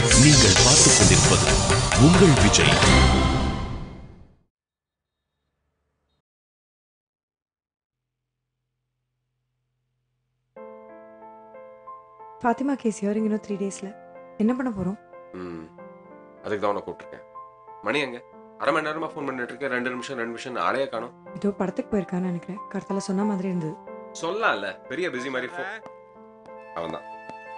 நீங்கள் பார்த்துக் கொண்டிருப்பது உங்கள் விஜய் ஃபாத்திமா கேஸ் ஹியரிங் இன்னும் த்ரீ டேஸில் என்ன பண்ண போகிறோம் ம் அதுக்கு தான் உன்னை கூப்பிட்டுருக்கேன் மணி எங்க அரை மணி நேரமா ஃபோன் பண்ணிட்டு இருக்கேன் ரெண்டு நிமிஷம் ரெண்டு நிமிஷம் ஆளையே காணும் ஏதோ படத்துக்கு போயிருக்கான்னு நினைக்கிறேன் கருத்தில் சொன்ன மாதிரி இருந்தது சொல்லலாம்ல பெரிய பிஸி மாதிரி ஃபோன் அவன் தான்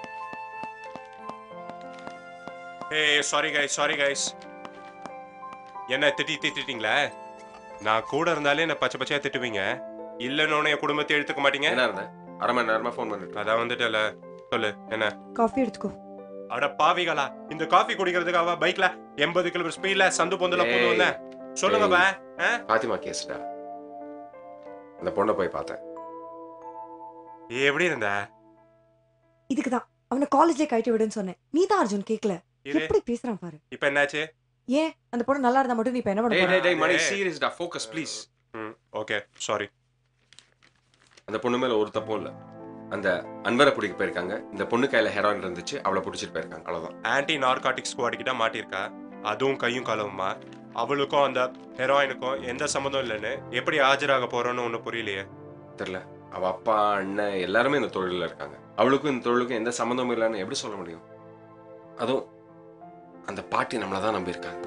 ஏய் சாரி கைஸ் சாரி கைஸ் என்ன திட்டி திட்டிட்டீங்களா நான் கூட இருந்தாலே என்ன பச்சை பச்சையா திட்டுவீங்க இல்லைன்னு என் குடும்பத்தை எடுத்துக்க மாட்டீங்க என்ன இருந்தேன் அரை மணி நேரமா ஃபோன் பண்ணிட்டு இருக்கேன். அதான் வந்துட்டல சொல்லு என்ன காஃபி எடுத்துக்கோ அட பாவிகளா இந்த காஃபி குடிக்கிறதுக்கு அவ பைக்ல எண்பது கிலோமீட்டர் ஸ்பீட்ல சந்து பொந்துல போது ஏய். வந்தேன் சொல்லுங்க பா ஆ? பாத்திமா கேஸ்டா அந்த பொண்ணை போய் பார்த்தேன் ஏய், எப்படி இருந்த இதுக்கு தான் அவனை காலேஜ்லேயே கழட்டி விடுன்னு சொன்னேன் நீ தான் அர்ஜுன் கேட்கல இரு எப்படி பேசுறான் பாரு இப்ப என்னாச்சு ஏன் அந்த பொண்ணு நல்லா இருந்தா மட்டும் நீ இப்ப என்ன பண்ண டேய் போற டேய் டேய் மணி ஏய். சீரியஸ்டா focus please hmm okay sorry அந்த பொண்ணு மேல ஒரு தப்பும் இல்ல அந்த அன்வரை பிடிக்க போயிருக்காங்க இந்த பொண்ணு கையில ஹெராயின் இருந்துச்சு அவளை பிடிச்சிட்டு போயிருக்காங்க அவ்வளவுதான் ஆன்டி நார்காட்டிக் ஸ்குவாட் கிட்ட மாட்டியிருக்கா அதுவும் கையும் காலவுமா அவளுக்கும் அந்த ஹெராயினுக்கும் எந்த சம்மந்தம் இல்லைன்னு எப்படி ஆஜராக போறோன்னு ஒன்றும் புரியலையே தெரியல அவ அப்பா அண்ணன் எல்லாருமே இந்த தொழிலில் இருக்காங்க அவளுக்கும் இந்த தொழிலுக்கும் எந்த சம்மந்தமும் இல்லைன்னு எப்படி சொல்ல முடியும் அதுவும் அந்த பாட்டி நம்மளை தான் நம்பியிருக்காங்க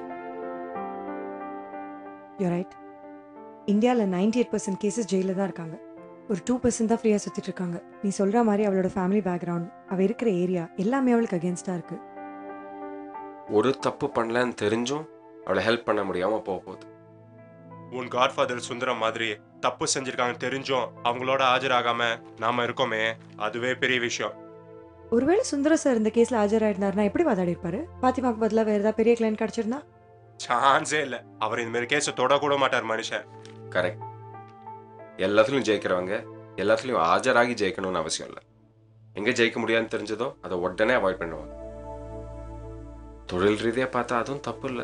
யூ ரைட் இந்தியாவில் நைன்டி எயிட் பர்சன்ட் கேசஸ் ஜெயிலில் தான் இருக்காங்க ஒரு டூ பர்சன்ட் தான் ஃப்ரீயாக சுற்றிட்டு இருக்காங்க நீ சொல்கிற மாதிரி அவளோட ஃபேமிலி பேக்ரவுண்ட் அவள் இருக்கிற ஏரியா எல்லாமே அவளுக்கு அகேன்ஸ்டாக இருக்கு ஒரு தப்பு பண்ணலன்னு தெரிஞ்சும் அவளை ஹெல்ப் பண்ண முடியாம போக போகுது உன் காட்ஃபாதர் சுந்தரம் மாதிரி தப்பு செஞ்சிருக்காங்கன்னு தெரிஞ்சும் அவங்களோட ஆஜராகாம நாம இருக்கோமே அதுவே பெரிய விஷயம் ஒருவேளை சுந்தர சார் இந்த கேஸில் ஆஜராயிருந்தாருன்னா எப்படி வாதாடி இருப்பாரு பாத்திமாக்கு பதிலாக வேறு ஏதாவது பெரிய கிளைண்ட் கிடச்சிருந்தா சான்ஸே இல்லை அவர் இந்த மாதிரி கேஸை தொடக்கூட மாட்டார் மனுஷன் கரெக்ட் எல்லாத்துலயும் ஜெயிக்கிறவங்க எல்லாத்துலயும் ஆஜராகி ஜெயிக்கணும்னு அவசியம் இல்லை எங்க ஜெயிக்க முடியாதுன்னு தெரிஞ்சதோ அதை உடனே அவாய்ட் பண்ணுவாங்க தொழில் ரீதியா பார்த்தா அதுவும் தப்பு இல்லை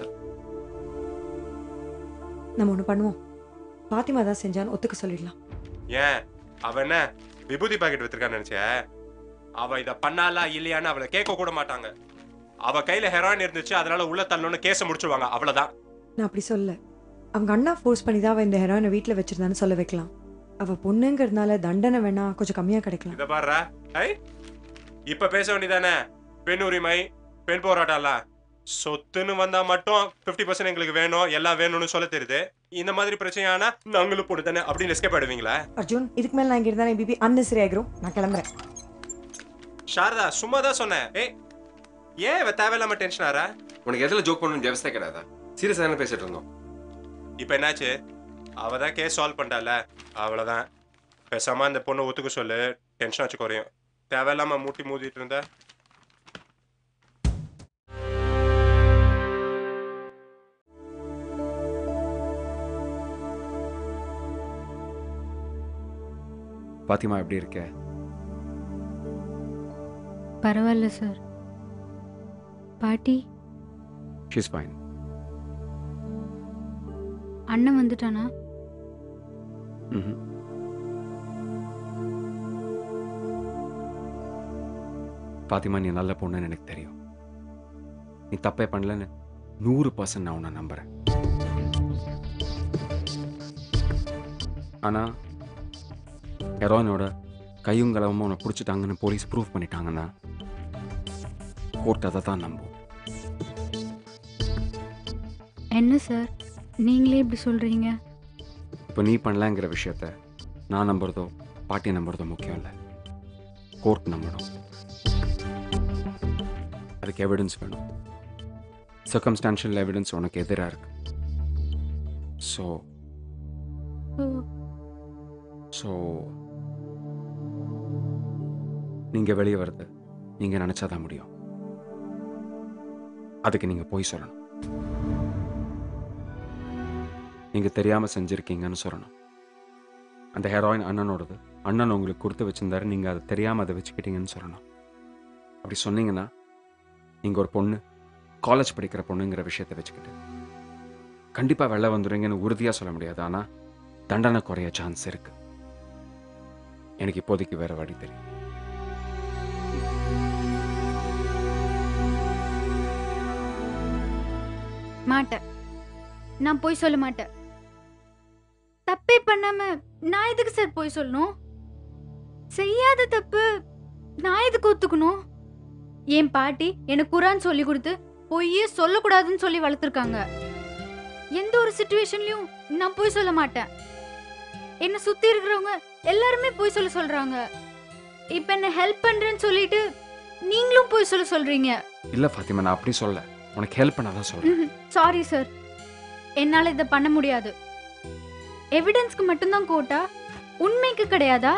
நம்ம ஒன்று பண்ணுவோம் பாத்திமா தான் செஞ்சான்னு ஒத்துக்க சொல்லிடலாம் ஏன் அவ என்ன விபூதி பாக்கெட் வித்திருக்கான்னு நினைச்சிய அவ இத பண்ணாலா இல்லையான்னு அவளை கேட்க கூட மாட்டாங்க அவ கையில ஹெராயின் இருந்துச்சு அதனால உள்ள தள்ளணும்னு கேஸ முடிச்சுவாங்க அவ்வளவுதான் நான் அப்படி சொல்ல அவங்க அண்ணா ஃபோர்ஸ் பண்ணி தான் அவள் இந்த ஹெரோயினை வீட்டில் வச்சிருந்தான்னு சொல்ல வைக்கலாம் அவள் பொண்ணுங்கிறதுனால தண்டனை வேணா கொஞ்சம் கம்மியாக கிடைக்கலாம் இத பாருடா ஐ இப்ப பேச வேண்டியதானே பெண் உரிமை பெண் போராட்டம்லாம் சொத்துன்னு வந்தா மட்டும் 50% பர்சன்ட் எங்களுக்கு வேணும் எல்லாம் வேணும்னு சொல்ல தெரியுது இந்த மாதிரி பிரச்சனையானா நாங்களும் பொண்ணு தானே அப்படின்னு எஸ்கேப் ஆயிடுவீங்களா அர்ஜுன் இதுக்கு மேலே நான் இங்கே இருந்தால் பிபி அன்னெசரி ஆகிரும் நான் கிளம்புறேன் சாரதா சும்மா தான் சொன்னேன் ஏய் ஏன் இவ தேவையில்லாம டென்ஷன் ஆறா உனக்கு எதுல ஜோக் பண்ணணும்னு விவசாய கிடையாதா சீரியஸாக தானே பேசிட்டு இருந்தோம் இப்போ என்னாச்சு அவ தான் கேஸ் சால்வ் பண்ணிட்டால அவ்வளோதான் பேசாம அந்த பொண்ணை ஒத்துக்க சொல்லு டென்ஷன் ஆச்சு குறையும் தேவையில்லாம மூட்டி மூதிட்டு இருந்த பாத்திமா எப்படி இருக்க பரவாயில்ல சார் பாட்டி ஷீஸ் ஃபைன் அண்ணன் வந்துட்டானா பாத்திமா நீ நல்ல பொண்ணுன்னு எனக்கு தெரியும் நீ தப்பே பண்ணலன்னு நூறு பர்சன்ட் நான் உன்னை நம்புறேன் ஆனா ஹெரோயினோட கையும் களவுமா உன்னை பிடிச்சிட்டாங்கன்னு போலீஸ் ப்ரூவ் பண்ணிட்டாங்கன்னா கோர்ட் அதை தான் நம்பும் என்ன சார் நீங்களே இப்படி சொல்றீங்க இப்போ நீ பண்ணலங்கிற விஷயத்த நான் நம்புறதோ பாட்டி நம்புறதோ முக்கியம் இல்லை கோர்ட் நம்பணும் அதுக்கு எவிடன்ஸ் வேணும் சர்க்கம்ஸ்டான்ஷியல் எவிடன்ஸ் உனக்கு எதிராக இருக்கு ஸோ ஓ ஸோ நீங்கள் வெளியே வர்றது நீங்கள் நினச்சாதான் முடியும் அதுக்கு நீங்கள் போய் சொல்லணும் நீங்கள் தெரியாமல் செஞ்சுருக்கீங்கன்னு சொல்லணும் அந்த ஹெராயின் அண்ணனோடது அண்ணன் உங்களுக்கு கொடுத்து வச்சிருந்தாரு நீங்கள் அதை தெரியாமல் அதை வச்சுக்கிட்டீங்கன்னு சொல்லணும் அப்படி சொன்னீங்கன்னா நீங்கள் ஒரு பொண்ணு காலேஜ் படிக்கிற பொண்ணுங்கிற விஷயத்தை வச்சுக்கிட்டு கண்டிப்பாக வெளில வந்துடுவீங்கன்னு உறுதியாக சொல்ல முடியாது ஆனால் தண்டனை குறைய சான்ஸ் இருக்கு எனக்கு இப்போதைக்கு வேற வழி தெரியும் மாட்டேன் நான் போய் சொல்ல மாட்டேன் தப்பே பண்ணாம நான் எதுக்கு சார் போய் சொல்லணும் செய்யாத தப்பு நான் எதுக்கு ஒத்துக்கணும் என் பாட்டி எனக்கு குரான் சொல்லி கொடுத்து பொய்யே சொல்லக்கூடாதுன்னு சொல்லி வளர்த்துருக்காங்க எந்த ஒரு சுச்சுவேஷன்லயும் நான் போய் சொல்ல மாட்டேன் என்ன சுத்தி இருக்கிறவங்க எல்லாருமே போய் சொல்ல சொல்றாங்க இப்ப என்ன ஹெல்ப் பண்றேன்னு சொல்லிட்டு நீங்களும் போய் சொல்ல சொல்றீங்க இல்லை ஃபாத்திமா நான் அப்படி சொல்ல உனக்கு ஹெல்ப் பண்ணாதான் சொல்கிறேன் சாரி சார் என்னால இதை பண்ண முடியாது எவிடன்ஸ்க்கு மட்டும்தான் கோட்டா உண்மைக்கு கிடையாதா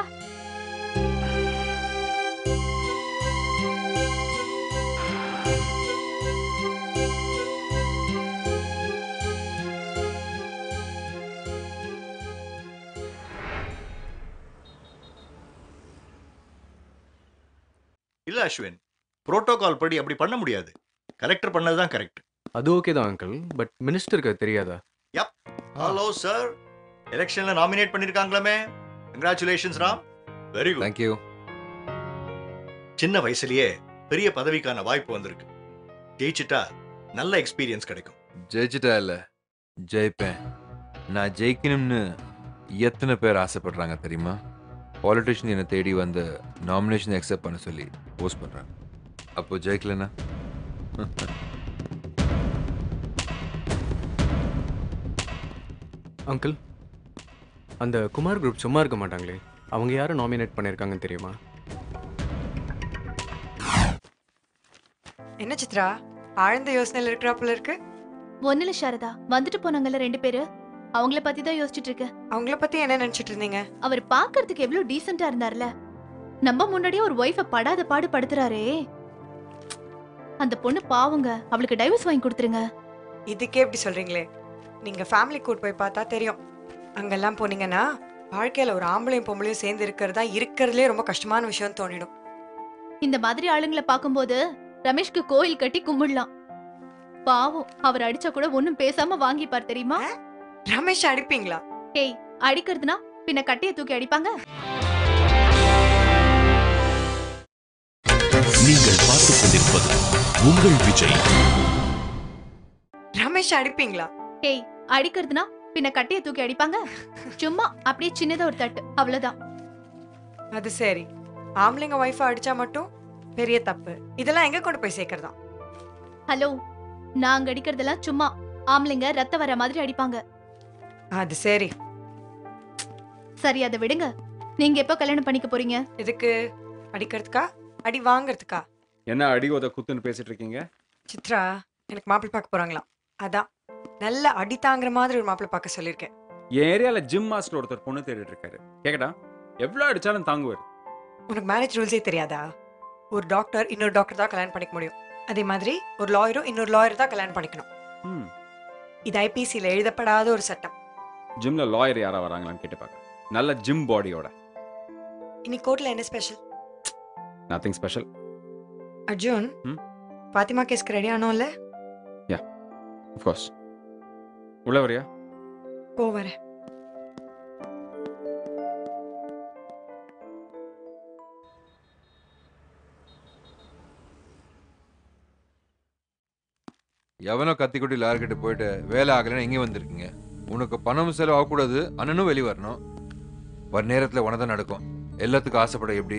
இல்ல அஸ்வின் புரோட்டோகால் படி அப்படி பண்ண முடியாது கலெக்டர் பண்ணது தான் கரெக்ட் அது ஓகே தான் அங்கிள் பட் மினிஸ்டருக்கு அது தெரியாதா ஹலோ சார் எலெக்ஷன்ல நாமினேட் பண்ணிருக்காங்களாமே congratulations Ram very good thank you சின்ன வயசுலயே பெரிய பதவிக்கான வாய்ப்பு வந்திருக்கு ஜெயிச்சிட்டா நல்ல எக்ஸ்பீரியன்ஸ் கிடைக்கும் ஜெயிச்சிட்டா இல்ல ஜெயிப்பேன் நான் ஜெயிக்கணும்னு எத்தனை பேர் ஆசைப்படுறாங்க தெரியுமா பாலிட்டிஷியன் என்னை தேடி வந்து நாமினேஷன் அக்செப்ட் பண்ண சொல்லி போஸ்ட் பண்றாங்க அப்போ ஜெயிக்கலனா அங்கிள் அந்த குமார் குரூப் சும்மா இருக்க மாட்டாங்களே அவங்க யாரை நாமினேட் பண்ணியிருக்காங்கன்னு தெரியுமா என்ன சித்ரா ஆழ்ந்த யோசனையில் இருக்கிறாப்புல இருக்கு ஒண்ணுல சாரதா வந்துட்டு போனாங்கல்ல ரெண்டு பேரு அவங்கள பத்தி தான் யோசிச்சுட்டு இருக்கேன் அவங்கள பத்தி என்ன நினைச்சிட்டு இருந்தீங்க அவர் பார்க்கிறதுக்கு எவ்வளவு டீசெண்டா இருந்தார்ல நம்ம முன்னாடியே ஒரு ஒய்ஃப படாத பாடு படுத்துறாரே அந்த பொண்ணு பாவங்க அவளுக்கு டைவர்ஸ் வாங்கி கொடுத்துருங்க இதுக்கே இப்படி சொல்றீங்களே நீங்க ஃபேமிலி கூட் போய் பார்த்தா தெரியும் அங்கெல்லாம் போனீங்கன்னா வாழ்க்கையில ஒரு ஆம்பளையும் பொம்பளையும் சேர்ந்து இருக்கிறதா இருக்கிறதுலே ரொம்ப கஷ்டமான விஷயம் தோணிடும் இந்த மாதிரி ஆளுங்களை பார்க்கும்போது ரமேஷ்க்கு கோயில் கட்டி கும்பிடலாம் பாவம் அவர் அடிச்சா கூட ஒண்ணும் பேசாம வாங்கிப்பார் தெரியுமா ரமேஷ் அடிப்பீங்களா டேய் அடிக்கிறதுனா பின்ன கட்டைய தூக்கி அடிப்பாங்க நீங்கள் பார்த்துக் கொண்டிருப்பது உங்கள் விஜய் ரமேஷ் அடிப்பீங்களா டேய் அடிக்கிறதுனா பின்ன கட்டைய தூக்கி அடிப்பாங்க சும்மா அப்படியே சின்னதா ஒரு தட்டு அவ்வளவுதான் அது சரி ஆம்பளைங்க ஒய்ஃபை அடிச்சா மட்டும் பெரிய தப்பு இதெல்லாம் எங்க கொண்டு போய் சேர்க்கறதா ஹலோ நாங்க அடிக்கிறதெல்லாம் சும்மா ஆம்பளைங்க ரத்த வர மாதிரி அடிப்பாங்க அது சரி சரி அதை விடுங்க நீங்க எப்போ கல்யாணம் பண்ணிக்க போறீங்க எதுக்கு அடிக்கிறதுக்கா அடி வாங்குறதுக்கா என்ன அடி உத குத்துன்னு பேசிட்டு இருக்கீங்க சித்ரா எனக்கு மாப்பிள்ளை பார்க்க போறாங்களாம் அதான் நல்ல அடி தாங்குற மாதிரி ஒரு மாப்பிள்ளை பார்க்க சொல்லியிருக்கேன் என் ஏரியாவில் ஜிம் மாஸ்டர் ஒருத்தர் பொண்ணு தேடிட்டு இருக்காரு கேக்கடா எவ்வளோ அடிச்சாலும் தாங்குவார் உனக்கு மேரேஜ் ரூல்ஸே தெரியாதா ஒரு டாக்டர் இன்னொரு டாக்டர் தான் கல்யாணம் பண்ணிக்க முடியும் அதே மாதிரி ஒரு லாயரும் இன்னொரு லாயர் தான் கல்யாணம் பண்ணிக்கணும் ம் இது ஐபிசியில் எழுதப்படாத ஒரு சட்டம் ஜிம்ல லாயர் யாரா வராங்களான்னு கேட்டு பார்க்க நல்ல ஜிம் பாடியோட இன்னைக்கு கோர்ட்ல என்ன ஸ்பெஷல் நத்திங் ஸ்பெஷல் அர்ஜுன் ம்? பாத்திமா கேஸ்க்கு ரெடி ஆனோம்ல அஃப்கோர்ஸ் உள்ள வரியா போ வரேன் எவனோ கத்திக்குட்டி லார்கிட்ட போயிட்டு வேலை ஆகலைன்னு இங்கே வந்திருக்கீங்க உனக்கு பணம் செலவு ஆகக்கூடாது அண்ணனும் வெளியே வரணும் வர நேரத்தில் உனதான் நடக்கும் எல்லாத்துக்கும் ஆசைப்பட எப்படி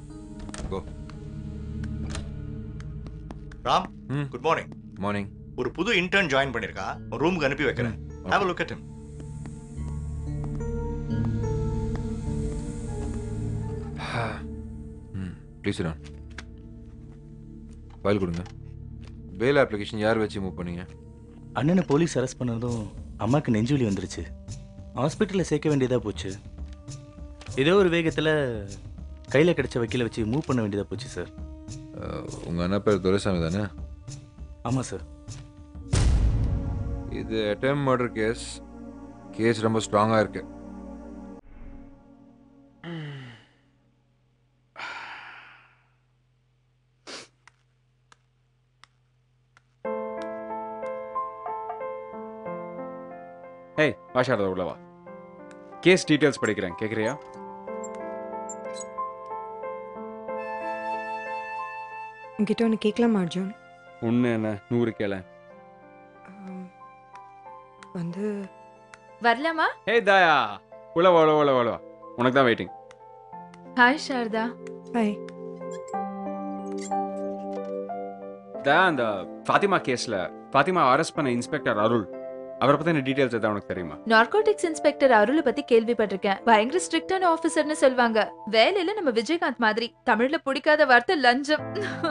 ராம் ம் குட் மார்னிங் மார்னிங் ஒரு புது இன்டர்ன் ஜாயின் பண்ணிருக்கா ரூமுக்கு அனுப்பி வைக்கிறேன் have a look at him hmm please Ron file கொடுங்க பேல் அப்ளிகேஷன் யார் வச்சு மூவ் பண்ணீங்க அண்ணனை போலீஸ் அரெஸ்ட் பண்ணதும் அம்மாக்கு நெஞ்சுவலி வந்துருச்சு ஹாஸ்பிட்டலில் சேர்க்க வேண்டியதாக போச்சு ஏதோ ஒரு வேகத்தில் கையில் கிடைச்ச வக்கீலை வச்சு மூவ் பண்ண வேண்டியதாக போச்சு சார் உங்கள் அண்ணா பேர் துரைசாமி தானே ஆமாம் சார் இது அட்டம் மர்டர் கேஸ் கேஸ் ரொம்ப ஸ்ட்ராங்காக இருக்கு ஏய் வாஷாரதா உள்ள வா கேஸ் டீட்டெயில்ஸ் படிக்கிறேன் கேட்குறியா உங்ககிட்ட ஒன்று கேட்கலாமா அர்ஜுன் ஒன்று என்ன நூறு கேள ஆம், வந்து வரலாமா ஹே தாயா உள்ள உள்ள உள்ள உள்ள உனக்கு தான் waiting hi Sharada hi Daya அந்த ஃபாத்திமா கேஸில் ஃபாத்திமா அரெஸ்ட் பண்ண இன்ஸ்பெக்டர் அருள் அவரை பற்றின டீட்டெயில்ஸ் எதாவது உனக்கு தெரியுமா நார்கோட்டிக்ஸ் இன்ஸ்பெக்டர் அருளை பத்தி கேள்விப்பட்டிருக்கேன் பயங்கர ஸ்ட்ரிக்டான ஆபீசர்னு சொல்வாங்க வேலையில நம்ம விஜயகாந்த் மாதிரி தமிழ்ல பிடிக்காத வார்த்தை லஞ்சம்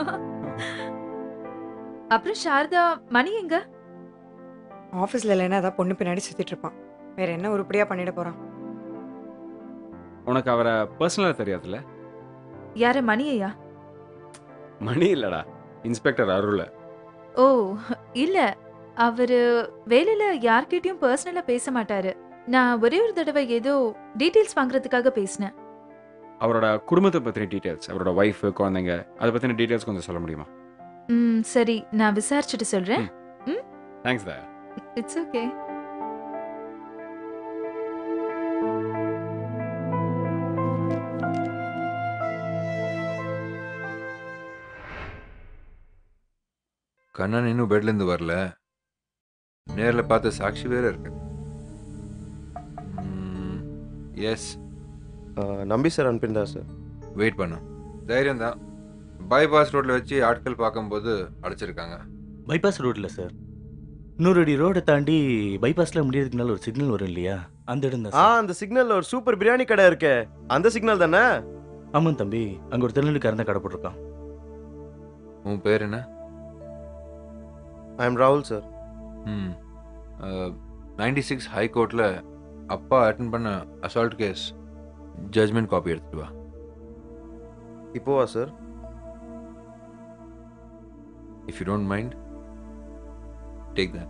அப்புறம் சாரதா மணி எங்க ஆஃபீஸில் இல்லைன்னா அதான் பொண்ணு பின்னாடி சுற்றிட்டு இருப்பான் வேற என்ன உருப்படியாக பண்ணிட போகிறான் உனக்கு அவரை பர்சனலாக தெரியாதுல்ல யார மணியையா மணி இல்லடா இன்ஸ்பெக்டர் அருள் ஓ இல்ல அவரு வேலையில யார்கிட்டயும் பர்சனலா பேச மாட்டாரு நான் ஒரே ஒரு தடவை ஏதோ டீடைல்ஸ் வாங்குறதுக்காக பேசினேன் அவரோட குடும்பத்தை பற்றின டீட்டெயில்ஸ் அவரோட ஒய்ஃப் குழந்தைங்க அதை பற்றின டீட்டெயில்ஸ் கொஞ்சம் சொல்ல முடியுமா ம் சரி நான் விசாரிச்சுட்டு சொல்றேன் ம் thanks Daya it's okay Kannan இன்னும் பெட்லேருந்து வரல நேரில் பார்த்த சாட்சி வேற இருக்கு எஸ் நம்பி சார் அனுப்பியிருந்தா சார் வெயிட் பண்ணு தைரியம் தான் பைபாஸ் ரோட்டில் வச்சு ஆட்கள் பார்க்கும்போது அடைச்சிருக்காங்க பைபாஸ் ரோட்டில் சார் இன்னொரு அடி ரோடை தாண்டி பைபாஸில் முடியறதுக்கு முன்னால ஒரு சிக்னல் வரும் இல்லையா அந்த இடம் தான் ஆ அந்த சிக்னல்ல ஒரு சூப்பர் பிரியாணி கடை இருக்கே அந்த சிக்னல் தானே ஆமாம் தம்பி அங்கே ஒரு திருநெல்வேலிக்காரன் தான் கடை போட்டிருக்கான் உன் பேர் என்ன ஐ எம் ராகுல் சார் ம் நைன்டி சிக்ஸ் ஹைகோர்ட்டில் அப்பா அட்டன் பண்ண அசால்ட் கேஸ் ஜட்மெண்ட் காப்பி எடுத்துட்டு வா இப்போவா sir if you don't mind take that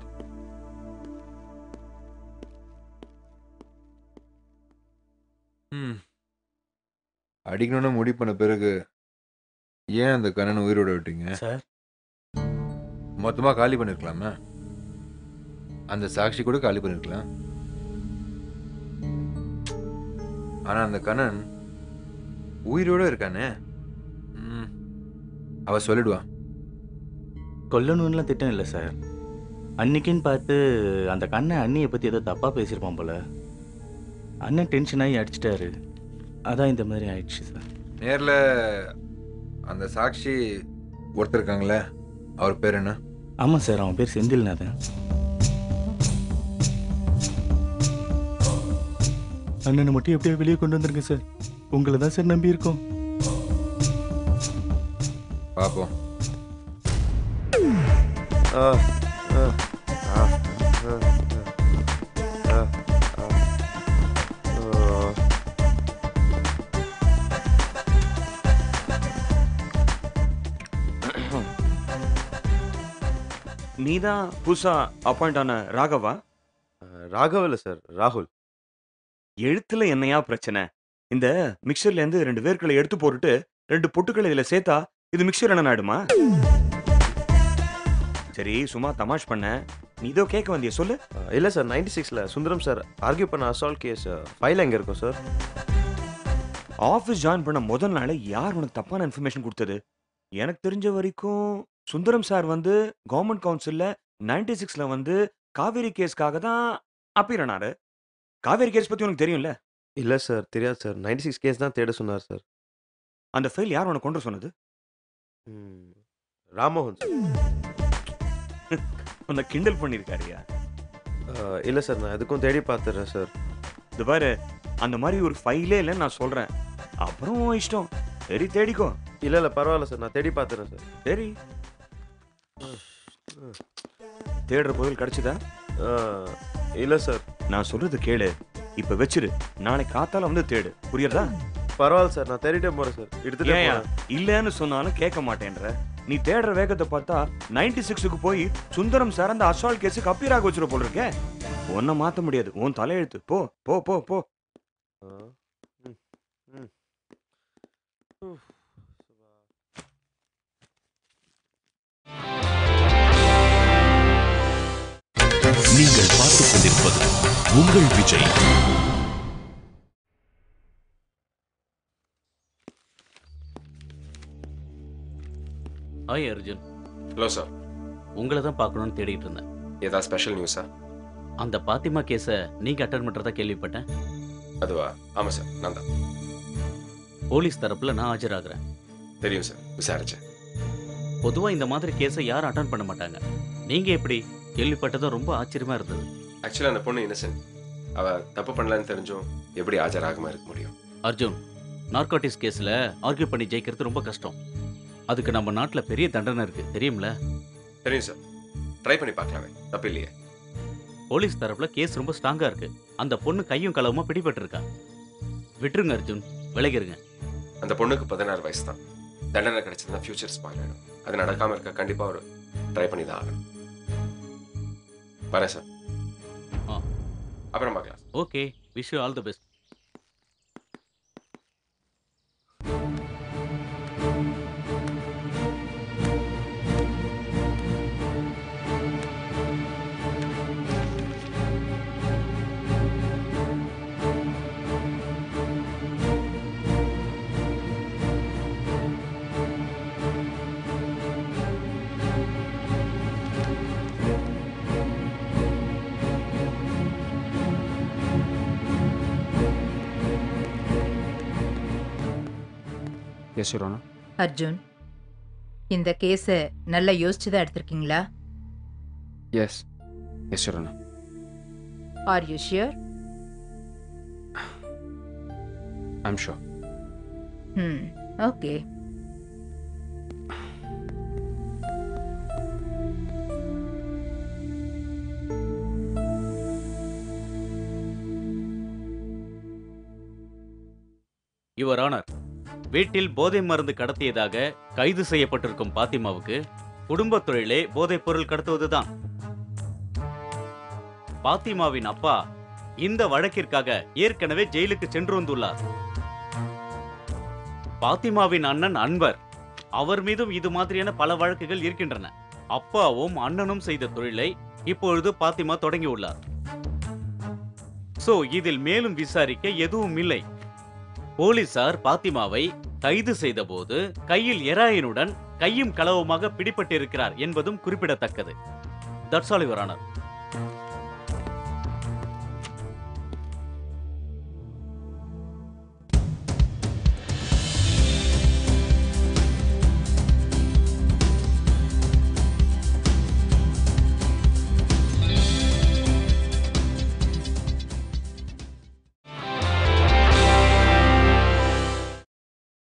ம் அடிக்கணும்னு முடிவு பண்ண பிறகு ஏன் அந்த கண்ணனை உயிரோட விட்டீங்க சார் மொத்தமாக காலி பண்ணிருக்கலாமா அந்த சாட்சி கூட காலி பண்ணிருக்கலாம் ஆனா அந்த கண்ணன் உயிரோட இருக்கானே ம், அவ சொல்லிடுவா கொல்லணும்லாம் திட்டம் இல்லை சார் அன்னைக்குன்னு பார்த்து அந்த கண்ணன் அண்ணியை பற்றி ஏதோ தப்பாக பேசியிருப்பான் போல அண்ணன் டென்ஷன் ஆகி அடிச்சிட்டாரு அதான் இந்த மாதிரி ஆயிடுச்சு சார் நேர்ல அந்த சாட்சி ஒருத்தர் இருக்காங்களே அவர் பேர் என்ன ஆமாம் சார் அவன் பேர் செந்தில்நாதன் அண்ணனை மட்டும் எப்படியோ வெளியே கொண்டு வந்துருங்க சார் உங்களை தான் சார் நம்பி இருக்கோம் பார்ப்போம் ஆ ஆ ஆ ஆ ஆ ஆ நீ தான் புதுசா அப்பாயிண்ட் ஆன ராகவா ராகவ் இல்லை சார் ராகுல் எழுத்துல என்னையா பிரச்சனை இந்த மிக்சர்ல இருந்து ரெண்டு வேர்க்களை எடுத்து போட்டுட்டு ரெண்டு பொட்டுக்களை இதுல சேர்த்தா இது மிக்சர் என்ன ஆயிடுமா சரி சும்மா தமாஷ் பண்ண நீ இதோ கேட்க வந்திய சொல்லு இல்லை சார் நைன்டி சிக்ஸில் சுந்தரம் சார் ஆர்கியூ பண்ண அசால்ட் கேஸ் ஃபைல் எங்கே இருக்கும் சார் ஆஃபீஸ் ஜாயின் பண்ண முதல் நாள் யார் உனக்கு தப்பான இன்ஃபர்மேஷன் கொடுத்தது எனக்கு தெரிஞ்ச வரைக்கும் சுந்தரம் சார் வந்து கவர்மெண்ட் கவுன்சில்ல நைன்டி சிக்ஸ்ல வந்து காவேரி கேஸ்க்காக தான் அப்பீர் ஆனாரு காவேரி கேஸ் பத்தி உனக்கு தெரியும்ல இல்லை சார் தெரியாது சார் நைன்டி சிக்ஸ் கேஸ் தான் தேட சொன்னார் சார் அந்த ஃபைல் யார் உனக்கு கொண்டு வர சொன்னது ம், ராம்மோகன் சார் உன்னை கிண்டல் பண்ணியிருக்காருயா இல்லை சார் நான் எதுக்கும் தேடி பார்த்துறேன் சார் இது பாரு அந்த மாதிரி ஒரு ஃபைலே இல்லைன்னு நான் சொல்றேன் அப்புறம் உன் இஷ்டம் சரி தேடிக்கோ இல்லை இல்லை பரவாயில்ல சார் நான் தேடி பார்த்துறேன் சார் சரி தேடுற பொருள் கிடைச்சதா இல்லை சார் நான் சொல்றது கேளு இப்ப வச்சிரு நாளைக்கு காத்தால வந்து தேடு புரியுறதா பரவாயில்ல சார் நான் தேடிட்டே போகிறேன் சார் எடுத்துகிட்டே ஏன்யா போகிறேன் இல்லைன்னு சொன்னாலும் கேட்க மாட்டேன்ற நீ தேடுற வேகத்தை பார்த்தா நைன்டி சிக்ஸுக்கு போய் சுந்தரம் சார் அந்த அசால்ட் கேஸுக்கு அப்பீராக வச்சிட போல இருக்கே உன்னை மாத்த முடியாது உன் தலையெழுத்து போ போ போ போ நீங்கள் பார்த்துக் கொண்டிருப்பது உங்கள் Vijay hi Arjun hello sir உங்களை தான் பார்க்கணும்னு தேடிட்டு இருந்தேன் ஏதாவது ஸ்பெஷல் நியூஸா அந்த பாத்திமா கேஸை நீங்க அட்டன் பண்றதா கேள்விப்பட்டேன் அதுவா ஆமாம் சார் நான் தான் போலீஸ் தரப்புல நான் ஆஜராகிறேன் தெரியும் சார் விசாரிச்சேன் பொதுவா இந்த மாதிரி கேஸை யாரும் அட்டன் பண்ண மாட்டாங்க நீங்க எப்படி கேள்விப்பட்டதும் ரொம்ப ஆச்சரியமா இருந்தது ஆக்சுவலாக அந்த பொண்ணு இன்னசென்ட் அவள் தப்பு பண்ணலன்னு தெரிஞ்சும் எப்படி ஆஜராகாமல் இருக்க முடியும் அர்ஜுன் நார்கோட்டிக்ஸ் கேஸ்ல ஆர்கியூ பண்ணி ஜெயிக்கிறது ரொம்ப கஷ்டம் அதுக்கு நம்ம நாட்டுல பெரிய தண்டனை இருக்கு தெரியும்ல தெரியும் சார் ட்ரை பண்ணி பார்க்கலாமே தப்பு இல்லையே போலீஸ் தரப்புல கேஸ் ரொம்ப ஸ்ட்ராங்கா இருக்கு அந்த பொண்ணு கையும் களவுமா பிடிபட்டு இருக்கா விட்டுருங்க அர்ஜுன் விலகிருங்க அந்த பொண்ணுக்கு பதினாறு வயசு தான் தண்டனை கிடைச்சதுன்னா ஃபியூச்சர் ஸ்பாயில் ஆகிடும் அது நடக்காமல் இருக்க கண்டிப்பாக ஒரு ட்ரை பண்ணி தான் ஆகணும் வரேன் சார் ஆ அப்புறம் பார்க்கலாம் okay wish you all the best yes your honour Arjun இந்த கேஸை நல்லா யோசிச்சு தான் எடுத்திருக்கீங்களா yes yes your honour are you sure I'm sure hmm okay your honour வீட்டில் போதை மருந்து கடத்தியதாக கைது செய்யப்பட்டிருக்கும் பாத்திமாவுக்கு குடும்பத் தொழிலே போதைப் பொருள் கடத்துவதுதான் பாத்திமாவின் அப்பா இந்த வழக்கிற்காக ஏற்கனவே ஜெயிலுக்கு சென்று வந்துள்ளார் பாத்திமாவின் அண்ணன் அன்வர் அவர் மீதும் இது மாதிரியான பல வழக்குகள் இருக்கின்றன அப்பாவும் அண்ணனும் செய்த தொழிலை இப்பொழுது பாத்திமா தொடங்கியுள்ளார் சோ இதில் மேலும் விசாரிக்க எதுவும் இல்லை போலீசார் பாத்திமாவை கைது செய்தபோது கையில் எராயினுடன் கையும் களவுமாக பிடிபட்டிருக்கிறார் என்பதும் குறிப்பிடத்தக்கது தட்ஸ் ஆல் யுவர் ஆனர்